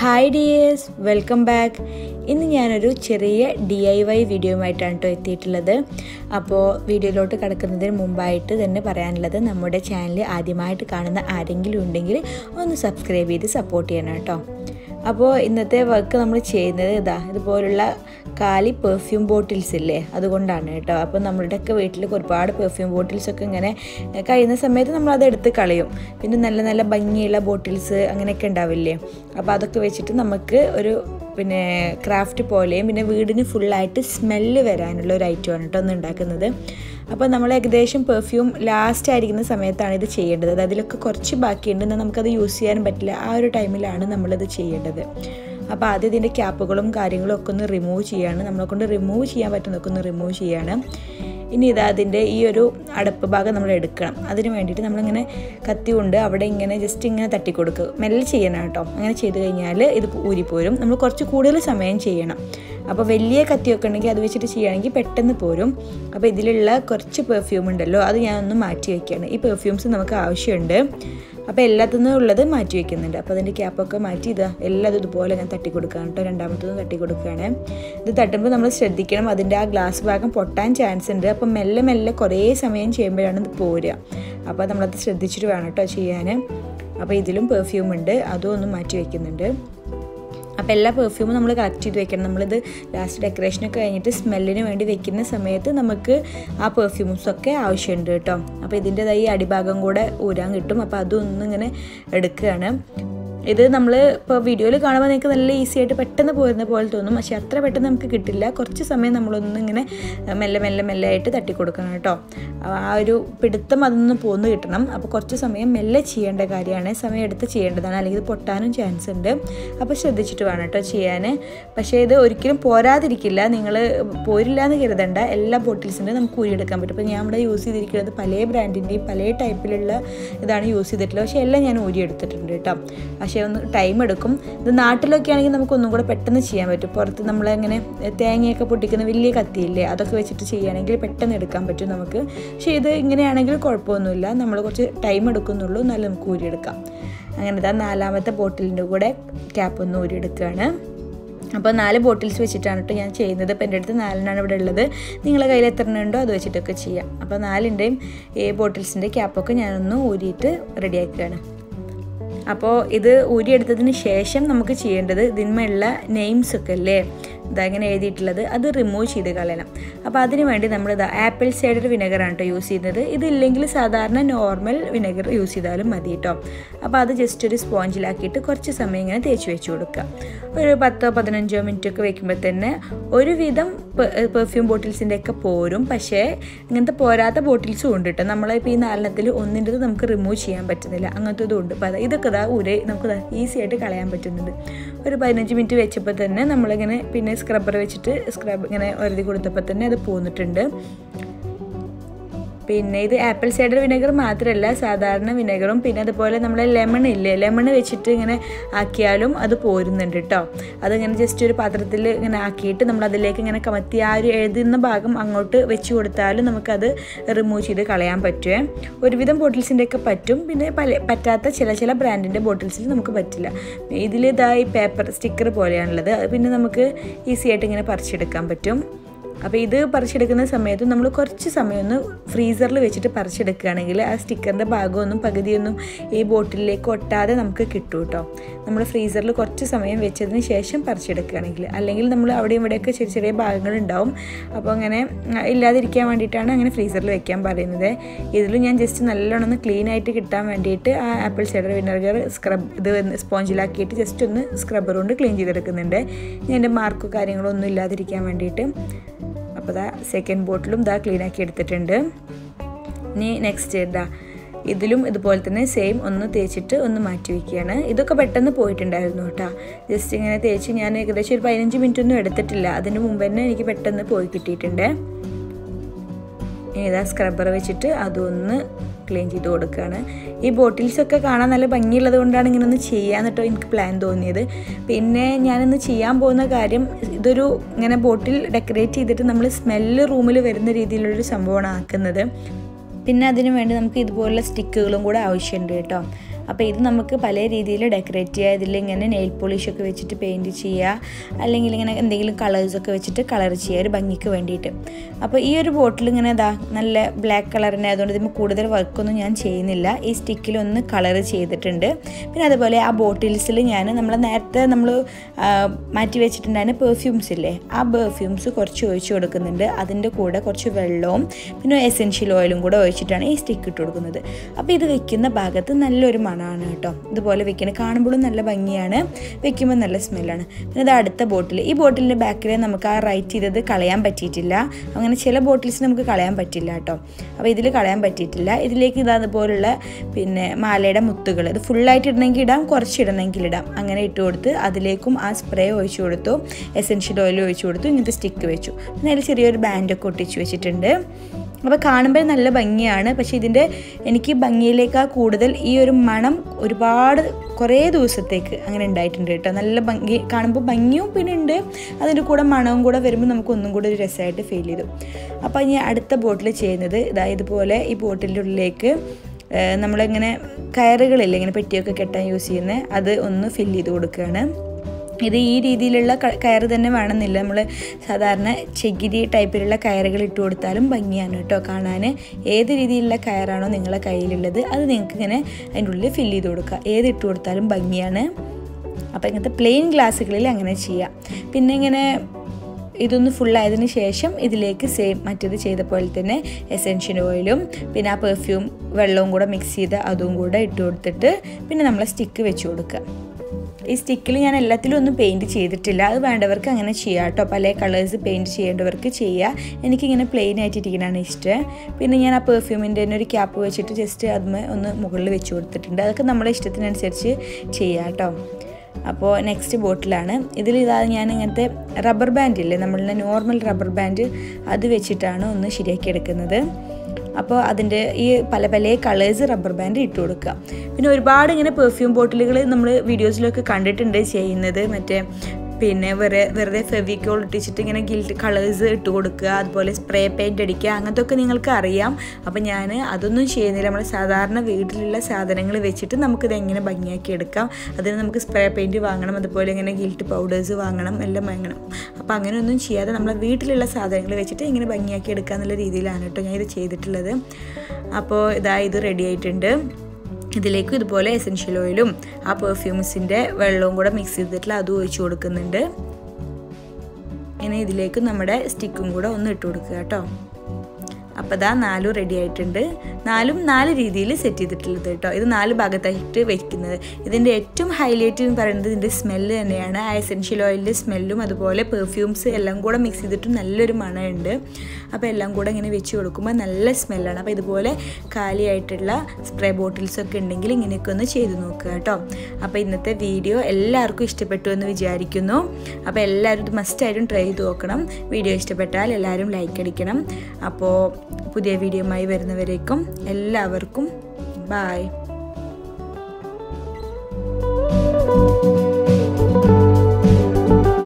hi dears welcome back ഇന്ന് ഞാനൊരു ചെറിയ ഡി ഐ വൈ വീഡിയോയുമായിട്ടാണ് കേട്ടോ എത്തിയിട്ടുള്ളത് അപ്പോൾ വീഡിയോയിലോട്ട് കിടക്കുന്നതിന് മുമ്പായിട്ട് തന്നെ പറയാനുള്ളത് നമ്മുടെ ചാനൽ ആദ്യമായിട്ട് കാണുന്ന ആരെങ്കിലും ഉണ്ടെങ്കിൽ ഒന്ന് സബ്സ്ക്രൈബ് ചെയ്ത് സപ്പോർട്ട് ചെയ്യണം കേട്ടോ അപ്പോൾ ഇന്നത്തെ വർക്ക് നമ്മൾ ചെയ്യുന്നത് ഇതാ ഇതുപോലുള്ള കാലി പെർഫ്യൂം ബോട്ടിൽസ് ഇല്ലേ അതുകൊണ്ടാണ് കേട്ടോ അപ്പോൾ നമ്മളുടെയൊക്കെ വീട്ടിൽ ഒരുപാട് പെർഫ്യൂം ബോട്ടിൽസൊക്കെ ഇങ്ങനെ കഴിയുന്ന സമയത്ത് നമ്മൾ അത് എടുത്ത് കളയും പിന്നെ നല്ല നല്ല ഭംഗിയുള്ള ബോട്ടിൽസ് അങ്ങനെയൊക്കെ ഉണ്ടാവില്ലേ അപ്പോൾ അതൊക്കെ വെച്ചിട്ട് നമുക്ക് ഒരു പിന്നെ ക്രാഫ്റ്റ് പോലെയും പിന്നെ വീടിന് ഫുള്ളായിട്ട് സ്മെല്ല് വരാനുള്ള ഒരു ഐറ്റമാണ് കേട്ടോ ഒന്ന് ഉണ്ടാക്കുന്നത് അപ്പോൾ നമ്മൾ ഏകദേശം പെർഫ്യൂം ലാസ്റ്റ് ആയിരിക്കുന്ന സമയത്താണ് ഇത് ചെയ്യേണ്ടത് അത് അതിലൊക്കെ കുറച്ച് ബാക്കിയുണ്ട് എന്നാൽ നമുക്കത് യൂസ് ചെയ്യാൻ പറ്റില്ല ആ ഒരു ടൈമിലാണ് നമ്മളിത് ചെയ്യേണ്ടത് അപ്പോൾ ആദ്യം ഇതിൻ്റെ ക്യാപ്പുകളും കാര്യങ്ങളും ഒക്കെ ഒന്ന് റിമൂവ് ചെയ്യാണ് നമ്മളെ കൊണ്ട് റിമൂവ് ചെയ്യാൻ പറ്റുന്നതൊക്കെ ഒന്ന് റിമൂവ് ചെയ്യാണ് ഇനി ഇതാ അതിൻ്റെ ഈ ഒരു അടപ്പ് ഭാഗം നമ്മൾ എടുക്കണം അതിന് വേണ്ടിയിട്ട് നമ്മളിങ്ങനെ കത്തി കൊണ്ട് അവിടെ ഇങ്ങനെ ജസ്റ്റ് ഇങ്ങനെ തട്ടിക്കൊടുക്കുക മെല്ലെ ചെയ്യണം കേട്ടോ അങ്ങനെ ചെയ്ത് കഴിഞ്ഞാൽ ഇത് ഊരിപ്പോരും നമ്മൾ കുറച്ച് കൂടുതൽ സമയം ചെയ്യണം അപ്പോൾ വലിയ കത്തിയൊക്കെ ഉണ്ടെങ്കിൽ അത് വെച്ചിട്ട് ചെയ്യുകയാണെങ്കിൽ പെട്ടെന്ന് പോരും അപ്പോൾ ഇതിലുള്ള കുറച്ച് പെർഫ്യൂം ഉണ്ടല്ലോ അത് ഞാനൊന്ന് മാറ്റി വയ്ക്കുകയാണ് ഈ പെർഫ്യൂംസ് നമുക്ക് ആവശ്യമുണ്ട് അപ്പോൾ എല്ലാത്തുനിന്നും ഉള്ളത് മാറ്റി വെക്കുന്നുണ്ട് അപ്പോൾ അതിൻ്റെ ക്യാപ്പൊക്കെ മാറ്റി ഇതാ എല്ലാം ഇതുപോലെ ഞാൻ തട്ടി കൊടുക്കുകയാണ് കേട്ടോ രണ്ടാമത്തതും തട്ടി കൊടുക്കുകയാണ് ഇത് തട്ടുമ്പോൾ നമ്മൾ ശ്രദ്ധിക്കണം അതിൻ്റെ ആ ഗ്ലാസ് ഭാഗം പൊട്ടാൻ ചാൻസ് ഉണ്ട് അപ്പോൾ മെല്ലെ മെല്ലെ കുറേ സമയം ചെയ്യുമ്പോഴാണ് ഇത് പോരുക അപ്പോൾ നമ്മളത് ശ്രദ്ധിച്ചിട്ട് വേണം കേട്ടോ ചെയ്യാൻ അപ്പോൾ ഇതിലും പെർഫ്യൂം ഉണ്ട് അതും ഒന്ന് മാറ്റി വയ്ക്കുന്നുണ്ട് അപ്പോൾ എല്ലാ പെർഫ്യൂമും നമ്മൾ കളക്ട് ചെയ്ത് വെക്കണം നമ്മളിത് ലാസ്റ്റ് ഡെക്കറേഷനൊക്കെ കഴിഞ്ഞിട്ട് സ്മെല്ലിന് വേണ്ടി വെക്കുന്ന സമയത്ത് നമുക്ക് ആ പെർഫ്യൂംസൊക്കെ ആവശ്യമുണ്ട് കേട്ടോ അപ്പോൾ ഇതിൻ്റെതായി അടിഭാഗം കൂടെ ഊരാൻ കിട്ടും അപ്പോൾ അതൊന്നും ഇങ്ങനെ എടുക്കുകയാണ് ഇത് നമ്മൾ ഇപ്പോൾ വീഡിയോയിൽ കാണുമ്പോൾ നിങ്ങൾക്ക് നല്ല ഈസി ആയിട്ട് പെട്ടെന്ന് പോരുന്ന പോലെ തോന്നും പക്ഷേ അത്ര പെട്ടെന്ന് നമുക്ക് കിട്ടില്ല കുറച്ച് സമയം നമ്മളൊന്ന് ഇങ്ങനെ മെല്ലെ മെല്ലെ മെല്ലെ ആയിട്ട് തട്ടി കൊടുക്കണം കേട്ടോ ആ ഒരു പിടുത്തം അതൊന്ന് പോന്ന് കിട്ടണം അപ്പോൾ കുറച്ച് സമയം മെല്ലെ ചെയ്യേണ്ട കാര്യമാണ് സമയം എടുത്ത് ചെയ്യേണ്ടതാണ് അല്ലെങ്കിൽ ഇത് പൊട്ടാനും ചാൻസ് ഉണ്ട് അപ്പോൾ ശ്രദ്ധിച്ചിട്ട് വേണം കേട്ടോ ചെയ്യാൻ പക്ഷേ ഇത് ഒരിക്കലും പോരാതിരിക്കില്ല നിങ്ങൾ പോരില്ല എന്ന് കരുതണ്ട എല്ലാ ബോട്ടിൽസിൻ്റെ നമുക്ക് ഊരിയെടുക്കാൻ പറ്റും അപ്പോൾ ഞാൻ ഇവിടെ യൂസ് ചെയ്തിരിക്കുന്നത് പല ബ്രാൻഡിൻ്റെയും പല ടൈപ്പിലുള്ള ഇതാണ് യൂസ് ചെയ്തിട്ടുള്ളത് പക്ഷേ എല്ലാം ഞാൻ ഊരിയെടുത്തിട്ടുണ്ട് കേട്ടോ പക്ഷേ ഒന്ന് ടൈം എടുക്കും ഇത് നാട്ടിലൊക്കെ ആണെങ്കിൽ നമുക്ക് ഒന്നും കൂടെ പെട്ടെന്ന് ചെയ്യാൻ പറ്റും പുറത്ത് നമ്മളിങ്ങനെ തേങ്ങയൊക്കെ പൊട്ടിക്കുന്ന വലിയ കത്തിയില്ലേ അതൊക്കെ വെച്ചിട്ട് ചെയ്യുകയാണെങ്കിൽ പെട്ടെന്ന് എടുക്കാൻ പറ്റും നമുക്ക് പക്ഷേ ഇത് ഇങ്ങനെയാണെങ്കിൽ കുഴപ്പമൊന്നുമില്ല നമ്മൾ കുറച്ച് ടൈം എടുക്കുന്നുള്ളൂ എന്നാലും നമുക്ക് ഊരിയെടുക്കാം അങ്ങനെ ഇതാ നാലാമത്തെ ബോട്ടിലിൻ്റെ കൂടെ ക്യാപ്പ് ഒന്ന് ഊരിയെടുക്കുകയാണ് അപ്പോൾ നാല് ബോട്ടിൽസ് വെച്ചിട്ടാണ് കേട്ടോ ഞാൻ ചെയ്യുന്നത് അപ്പോൾ എൻ്റെ അടുത്ത് നാലിനാണ് ഇവിടെ ഉള്ളത് നിങ്ങളെ കയ്യിൽ എത്ര ഉണ്ടോ അത് വെച്ചിട്ടൊക്കെ ചെയ്യാം അപ്പോൾ നാലിൻ്റെയും ഈ ബോട്ടിൽസിൻ്റെ ക്യാപ്പൊക്കെ ഞാനൊന്ന് ഊരിയിട്ട് റെഡിയാക്കുകയാണ് അപ്പോൾ ഇത് ഊരിയെടുത്തതിന് ശേഷം നമുക്ക് ചെയ്യേണ്ടത് ഇതിന്മേലുള്ള നെയിംസ് ഒക്കെ അല്ലേ ഇതാ ഇങ്ങനെ എഴുതിയിട്ടുള്ളത് അത് റിമൂവ് ചെയ്ത് കളയണം അപ്പോൾ അതിന് വേണ്ടി നമ്മൾ ഇതാ ആപ്പിൾ സൈഡർ വിനെഗറാണ് കേട്ടോ യൂസ് ചെയ്യുന്നത് ഇതില്ലെങ്കിൽ സാധാരണ നോർമൽ വിനെഗർ യൂസ് ചെയ്താലും മതി കേട്ടോ അപ്പോൾ അത് ജസ്റ്റ് ഒരു സ്പോഞ്ചിലാക്കിയിട്ട് കുറച്ച് സമയം ഇങ്ങനെ തേച്ച് വെച്ച് കൊടുക്കുക ഒരു പത്തോ പതിനഞ്ചോ മിനിറ്റ് ഒക്കെ വെക്കുമ്പോൾ തന്നെ ഒരുവിധം പെർഫ്യൂം ബോട്ടിൽസിൻ്റെ ഒക്കെ പോരും പക്ഷേ ഇങ്ങനത്തെ പോരാത്ത ബോട്ടിൽസും ഉണ്ട് കേട്ടോ നമ്മളിപ്പോൾ ഈ നാലെണ്ണത്തിൽ ഒന്നിൻ്റെത് നമുക്ക് റിമൂവ് ചെയ്യാൻ പറ്റുന്നില്ല അങ്ങനത്തെ ഇതും ഉണ്ട് അപ്പോൾ ഇതൊക്കെ ഇതാ ഉര നമുക്ക് ഈസി ആയിട്ട് കളയാൻ പറ്റുന്നുണ്ട് ഒരു പതിനഞ്ച് മിനിറ്റ് വെച്ചപ്പോൾ തന്നെ നമ്മളിങ്ങനെ പിന്നെ സ്ക്രബ്ബർ വെച്ചിട്ട് സ്ക്രബ് ഇങ്ങനെ ഒരുതി കൊടുത്തപ്പോൾ തന്നെ അത് പോന്നിട്ടുണ്ട് പിന്നെ ഇത് ആപ്പിൾ സൈഡർ വിനെഗർ മാത്രമല്ല സാധാരണ വിനെഗറും പിന്നെ അതുപോലെ നമ്മൾ ലെമൺ ഇല്ലേ ലെമൺ വെച്ചിട്ട് ഇങ്ങനെ ആക്കിയാലും അത് പോരുന്നുണ്ട് കേട്ടോ അതിങ്ങനെ ജസ്റ്റ് ഒരു പാത്രത്തിൽ ഇങ്ങനെ ആക്കിയിട്ട് നമ്മൾ അതിലേക്ക് ഇങ്ങനെ കമത്തി ആ ഒരു എഴുതുന്ന ഭാഗം അങ്ങോട്ട് വെച്ച് കൊടുത്താലും നമുക്കത് റിമൂവ് ചെയ്ത് കളയാൻ പറ്റുമേ ഒരുവിധം ബോട്ടിൽസിൻ്റെ ഒക്കെ പറ്റും പിന്നെ പല പറ്റാത്ത ചില ചില ബ്രാൻഡിൻ്റെ ബോട്ടിൽസിൽ നമുക്ക് പറ്റില്ല ഇതിൽ ഇതാ ഈ പേപ്പർ സ്റ്റിക്കർ പോലെയാണുള്ളത് പിന്നെ നമുക്ക് ഈസി ആയിട്ട് ഇങ്ങനെ പറിച്ചെടുക്കാൻ പറ്റും അപ്പോൾ ഇത് പറിച്ചെടുക്കുന്ന സമയത്ത് നമ്മൾ കുറച്ച് സമയം ഒന്ന് ഫ്രീസറിൽ വെച്ചിട്ട് പറിച്ചെടുക്കുകയാണെങ്കിൽ ആ സ്റ്റിക്കറിൻ്റെ ഭാഗമൊന്നും പകുതിയൊന്നും ഈ ബോട്ടിലേക്ക് ഒട്ടാതെ നമുക്ക് കിട്ടും കേട്ടോ നമ്മൾ ഫ്രീസറിൽ കുറച്ച് സമയം വെച്ചതിന് ശേഷം പറിച്ചെടുക്കുകയാണെങ്കിൽ അല്ലെങ്കിൽ നമ്മൾ അവിടെയും ഇവിടെയൊക്കെ ചെറിയ ചെറിയ ഭാഗങ്ങളുണ്ടാവും അപ്പോൾ അങ്ങനെ ഇല്ലാതിരിക്കാൻ വേണ്ടിയിട്ടാണ് അങ്ങനെ ഫ്രീസറിൽ വെക്കാൻ പറയുന്നത് ഇതിൽ ഞാൻ ജസ്റ്റ് നല്ലോണം ഒന്ന് ക്ലീൻ ആയിട്ട് കിട്ടാൻ വേണ്ടിയിട്ട് ആ ആപ്പിൾ സൈഡർ വിനെഗർ സ്ക്രബ് ഇത് സ്പോഞ്ചിലാക്കിയിട്ട് ജസ്റ്റ് ഒന്ന് സ്ക്രബ്ബർ കൊണ്ട് ക്ലീൻ ചെയ്തെടുക്കുന്നുണ്ട് ഞാൻ എൻ്റെ മാർക്കോ കാര്യങ്ങളോ ഒന്നും ഇല്ലാതിരിക്കാൻ വേണ്ടിയിട്ട് അപ്പോൾ ദാ സെക്കൻഡ് ബോട്ടിലും ദാ ക്ലീൻ ആക്കി എടുത്തിട്ടുണ്ട് ഇനി നെക്സ്റ്റ് ഇതാ ഇതിലും ഇതുപോലെ തന്നെ സെയിം ഒന്ന് തേച്ചിട്ട് ഒന്ന് മാറ്റി വയ്ക്കുകയാണ് ഇതൊക്കെ പെട്ടെന്ന് പോയിട്ടുണ്ടായിരുന്നു കേട്ടോ ജസ്റ്റ് ഇങ്ങനെ തേച്ച് ഞാൻ ഏകദേശം ഒരു പതിനഞ്ച് മിനിറ്റ് ഒന്നും എടുത്തിട്ടില്ല അതിന് മുമ്പ് തന്നെ എനിക്ക് പെട്ടെന്ന് പോയി കിട്ടിയിട്ടുണ്ട് ഇനി ഇതാ സ്ക്രബ്ബർ വെച്ചിട്ട് അതൊന്ന് ക്ലീൻ ചെയ്ത് കൊടുക്കുകയാണ് ഈ ബോട്ടിൽസൊക്കെ കാണാൻ നല്ല ഭംഗിയുള്ളത് കൊണ്ടാണ് ഇങ്ങനെ ഒന്ന് ചെയ്യാന്നിട്ടോ എനിക്ക് പ്ലാൻ തോന്നിയത് പിന്നെ ഞാനിന്ന് ചെയ്യാൻ പോകുന്ന കാര്യം ഇതൊരു ഇങ്ങനെ ബോട്ടിൽ ഡെക്കറേറ്റ് ചെയ്തിട്ട് നമ്മൾ സ്മെല്ല് റൂമിൽ വരുന്ന രീതിയിലുള്ളൊരു സംഭവമാണ് ആക്കുന്നത് പിന്നെ അതിന് വേണ്ടി നമുക്ക് ഇതുപോലുള്ള സ്റ്റിക്കുകളും കൂടെ ആവശ്യമുണ്ട് കേട്ടോ അപ്പോൾ ഇത് നമുക്ക് പല രീതിയിൽ ഡെക്കറേറ്റ് ചെയ്യുക ഇതിലിങ്ങനെ നെയിൽ പോളിഷൊക്കെ വെച്ചിട്ട് പെയിൻറ്റ് ചെയ്യുക അല്ലെങ്കിൽ ഇങ്ങനെ എന്തെങ്കിലും കളേഴ്സൊക്കെ വെച്ചിട്ട് കളർ ചെയ്യുക ഒരു ഭംഗിക്ക് വേണ്ടിയിട്ട് അപ്പോൾ ഈ ഒരു ബോട്ടിൽ ഇങ്ങനെ ഇതാ നല്ല ബ്ലാക്ക് കളറിൻ്റെ ആയതുകൊണ്ട് ഇതിന് കൂടുതൽ വർക്കൊന്നും ഞാൻ ചെയ്യുന്നില്ല ഈ സ്റ്റിക്കിലൊന്ന് കളർ ചെയ്തിട്ടുണ്ട് പിന്നെ അതുപോലെ ആ ബോട്ടിൽസിൽ ഞാൻ നമ്മൾ നേരത്തെ നമ്മൾ മാറ്റി വെച്ചിട്ടുണ്ടായിരുന്ന പെർഫ്യൂംസ് ഇല്ലേ ആ പെർഫ്യൂംസ് കുറച്ച് ഒഴിച്ച് കൊടുക്കുന്നുണ്ട് അതിൻ്റെ കൂടെ കുറച്ച് വെള്ളവും പിന്നെ എസെൻഷ്യൽ ഓയിലും കൂടെ ഒഴിച്ചിട്ടാണ് ഈ സ്റ്റിക്ക് ഇട്ട് കൊടുക്കുന്നത് അപ്പോൾ ഇത് വെക്കുന്ന ഭാഗത്ത് നല്ലൊരു മണമാണ് കേട്ടോ ഇതുപോലെ വെക്കുന്നത് കാണുമ്പോഴും നല്ല ഭംഗിയാണ് വെക്കുമ്പോൾ നല്ല സ്മെല്ലാണ് പിന്നെ ഇത് അടുത്ത ബോട്ടിൽ ഈ ബോട്ടിലിൻ്റെ ബാക്കിൽ നമുക്ക് ആ റൈറ്റ് ചെയ്തത് കളയാൻ പറ്റിയിട്ടില്ല അങ്ങനെ ചില ബോട്ടിൽസ് നമുക്ക് കളയാൻ പറ്റില്ല കേട്ടോ അപ്പോൾ ഇതിൽ കളയാൻ പറ്റിയിട്ടില്ല ഇതിലേക്ക് ഇതാ അതുപോലുള്ള പിന്നെ മാലയുടെ മുത്തുകൾ ഇത് ഫുള്ളായിട്ട് ഇടണമെങ്കിൽ ഇടാം കുറച്ച് ഇടണമെങ്കിൽ ഇടാം അങ്ങനെ ഇട്ട് കൊടുത്ത് അതിലേക്കും ആ സ്പ്രേ ഒഴിച്ചു കൊടുത്തു എസെൻഷ്യൽ ഓയിൽ ഒഴിച്ചു കൊടുത്തു ഇങ്ങനത്തെ സ്റ്റിക്ക് വെച്ചു പിന്നെ അതിൽ ചെറിയൊരു ബാൻഡൊക്കെ ഒട്ടിച്ച് വെച്ചിട്ടുണ്ട് അപ്പോൾ കാണുമ്പോൾ നല്ല ഭംഗിയാണ് പക്ഷേ ഇതിൻ്റെ എനിക്ക് ഭംഗിയിലേക്കാൾ കൂടുതൽ ഈ ഒരു മണം ഒരുപാട് കുറേ ദിവസത്തേക്ക് അങ്ങനെ ഉണ്ടായിട്ടുണ്ട് കേട്ടോ നല്ല ഭംഗി കാണുമ്പോൾ ഭംഗിയും പിന്നെ ഉണ്ട് അതിൻ്റെ കൂടെ മണവും കൂടെ വരുമ്പോൾ നമുക്ക് ഒന്നും കൂടെ ഒരു രസമായിട്ട് ഫീൽ ചെയ്തു അപ്പോൾ ഇനി അടുത്ത ബോട്ടിൽ ചെയ്യുന്നത് ഇതാ ഇതുപോലെ ഈ ബോട്ടിൻ്റെ ഉള്ളിലേക്ക് നമ്മളിങ്ങനെ കയറുകളില്ലേ ഇങ്ങനെ പെട്ടിയൊക്കെ കെട്ടാൻ യൂസ് ചെയ്യുന്നത് അത് ഒന്ന് ഫില്ല് ചെയ്ത് കൊടുക്കുകയാണ് ഇത് ഈ രീതിയിലുള്ള കയറ് തന്നെ വേണമെന്നില്ല നമ്മൾ സാധാരണ ചെകിരി ടൈപ്പിലുള്ള കയറുകൾ ഇട്ട് കൊടുത്താലും ഭംഗിയാണ് കേട്ടോ കാണാൻ ഏത് രീതിയിലുള്ള കയറാണോ നിങ്ങളുടെ കയ്യിലുള്ളത് അത് നിങ്ങൾക്ക് ഇങ്ങനെ അതിൻ്റെ ഉള്ളിൽ ഫില്ല് ചെയ്ത് കൊടുക്കുക ഏത് ഇട്ട് കൊടുത്താലും ഭംഗിയാണ് അപ്പോൾ ഇങ്ങനത്തെ പ്ലെയിൻ ഗ്ലാസ്സുകളിൽ അങ്ങനെ ചെയ്യാം പിന്നെ ഇങ്ങനെ ഇതൊന്ന് ഫുള്ളായതിനു ശേഷം ഇതിലേക്ക് സെയിം മറ്റേത് ചെയ്ത പോലെ തന്നെ എസെൻഷ്യൽ ഓയിലും പിന്നെ ആ പെർഫ്യൂം വെള്ളവും കൂടെ മിക്സ് ചെയ്ത് അതും കൂടെ ഇട്ട് കൊടുത്തിട്ട് പിന്നെ നമ്മൾ സ്റ്റിക്ക് വെച്ച് കൊടുക്കുക ഈ സ്റ്റിക്കിൽ ഞാൻ എല്ലാത്തിലും ഒന്നും പെയിൻറ്റ് ചെയ്തിട്ടില്ല അത് വേണ്ടവർക്ക് അങ്ങനെ ചെയ്യാം കേട്ടോ പല കളേഴ്സ് പെയിൻറ്റ് ചെയ്യേണ്ടവർക്ക് ചെയ്യുക എനിക്കിങ്ങനെ പ്ലെയിൻ ആയിട്ടിരിക്കണതാണ് ഇഷ്ടം പിന്നെ ഞാൻ ആ പെർഫ്യൂമിൻ്റെ തന്നെ ഒരു ക്യാപ്പ് വെച്ചിട്ട് ജസ്റ്റ് അതുമേ ഒന്ന് മുകളിൽ വെച്ച് കൊടുത്തിട്ടുണ്ട് അതൊക്കെ നമ്മുടെ ഇഷ്ടത്തിനനുസരിച്ച് ചെയ്യാം കേട്ടോ അപ്പോൾ നെക്സ്റ്റ് ബോട്ടിലാണ് ഇതിൽ ഇതാ ഞാൻ ഇങ്ങനത്തെ റബ്ബർ ബാൻഡ് ഇല്ലേ നമ്മളുടെ നോർമൽ റബ്ബർ ബാൻഡ് അത് വെച്ചിട്ടാണ് ഒന്ന് ശരിയാക്കി എടുക്കുന്നത് അപ്പോൾ അതിൻ്റെ ഈ പല പല കളേഴ്സ് റബ്ബർ ബാൻഡ് ഇട്ട് കൊടുക്കുക പിന്നെ ഒരുപാട് ഇങ്ങനെ പെർഫ്യൂം ബോട്ടിലുകൾ നമ്മൾ വീഡിയോസിലൊക്കെ കണ്ടിട്ടുണ്ട് ചെയ്യുന്നത് മറ്റേ പിന്നെ വെറുതെ വെറുതെ ഫെവിക്കോൾ ഇട്ടിച്ചിട്ട് ഇങ്ങനെ ഗിൽറ്റ് കളേഴ്സ് ഇട്ട് കൊടുക്കുക അതുപോലെ സ്പ്രേ പെയിൻറ്റ് അടിക്കുക അങ്ങനത്തെ ഒക്കെ നിങ്ങൾക്ക് അറിയാം അപ്പോൾ ഞാൻ അതൊന്നും ചെയ്യുന്നില്ല നമ്മൾ സാധാരണ വീട്ടിലുള്ള സാധനങ്ങൾ വെച്ചിട്ട് നമുക്കിത് എങ്ങനെ ഭംഗിയാക്കി എടുക്കാം അതിന് നമുക്ക് സ്പ്രേ പെയിൻറ്റ് വാങ്ങണം അതുപോലെ ഇങ്ങനെ ഗിൽറ്റ് പൗഡേഴ്സ് വാങ്ങണം എല്ലാം വാങ്ങണം അപ്പോൾ അങ്ങനെയൊന്നും ചെയ്യാതെ നമ്മളെ വീട്ടിലുള്ള സാധനങ്ങൾ വെച്ചിട്ട് ഇങ്ങനെ ഭംഗിയാക്കി എടുക്കുക എന്നുള്ള രീതിയിലാണ് കേട്ടോ ഞാൻ ഇത് ചെയ്തിട്ടുള്ളത് അപ്പോൾ ഇതാ ഇത് റെഡി ആയിട്ടുണ്ട് ഇതിലേക്ക് ഇതുപോലെ എസെൻഷ്യൽ ഓയിലും ആ പെർഫ്യൂംസിൻ്റെ വെള്ളവും കൂടെ മിക്സ് ചെയ്തിട്ടുള്ള അതും ഒഴിച്ചു കൊടുക്കുന്നുണ്ട് ഇനി ഇതിലേക്ക് നമ്മുടെ സ്റ്റിക്കും കൂടെ ഒന്ന് ഇട്ട് കൊടുക്കുക കേട്ടോ അപ്പോൾ ഇതാ നാലും റെഡി ആയിട്ടുണ്ട് നാലും നാല് രീതിയിൽ സെറ്റ് ചെയ്തിട്ടുള്ളത് കേട്ടോ ഇത് നാല് ഭാഗത്തായിട്ട് വെക്കുന്നത് ഇതിൻ്റെ ഏറ്റവും ഹൈലൈറ്റ് എന്ന് പറയുന്നത് ഇതിൻ്റെ സ്മെല്ല് തന്നെയാണ് ആ എസെൻഷ്യൽ ഓയിലിൻ്റെ സ്മെല്ലും അതുപോലെ പെർഫ്യൂംസ് എല്ലാം കൂടെ മിക്സ് ചെയ്തിട്ട് നല്ലൊരു മണമുണ്ട് അപ്പോൾ എല്ലാം കൂടെ ഇങ്ങനെ വെച്ച് കൊടുക്കുമ്പോൾ നല്ല സ്മെല്ലാണ് അപ്പോൾ ഇതുപോലെ കാലിയായിട്ടുള്ള സ്പ്രേ ബോട്ടിൽസൊക്കെ ഉണ്ടെങ്കിൽ ഇങ്ങനെയൊക്കെ ഒന്ന് ചെയ്ത് നോക്കുക കേട്ടോ അപ്പോൾ ഇന്നത്തെ വീഡിയോ എല്ലാവർക്കും ഇഷ്ടപ്പെട്ടു എന്ന് വിചാരിക്കുന്നു അപ്പോൾ എല്ലാവരും ഇത് മസ്റ്റായിട്ടും ട്രൈ ചെയ്ത് നോക്കണം വീഡിയോ ഇഷ്ടപ്പെട്ടാൽ എല്ലാവരും ലൈക്ക് അടിക്കണം അപ്പോൾ പുതിയ വീഡിയോയുമായി വരുന്നവരേക്കും എല്ലാവർക്കും ബായ്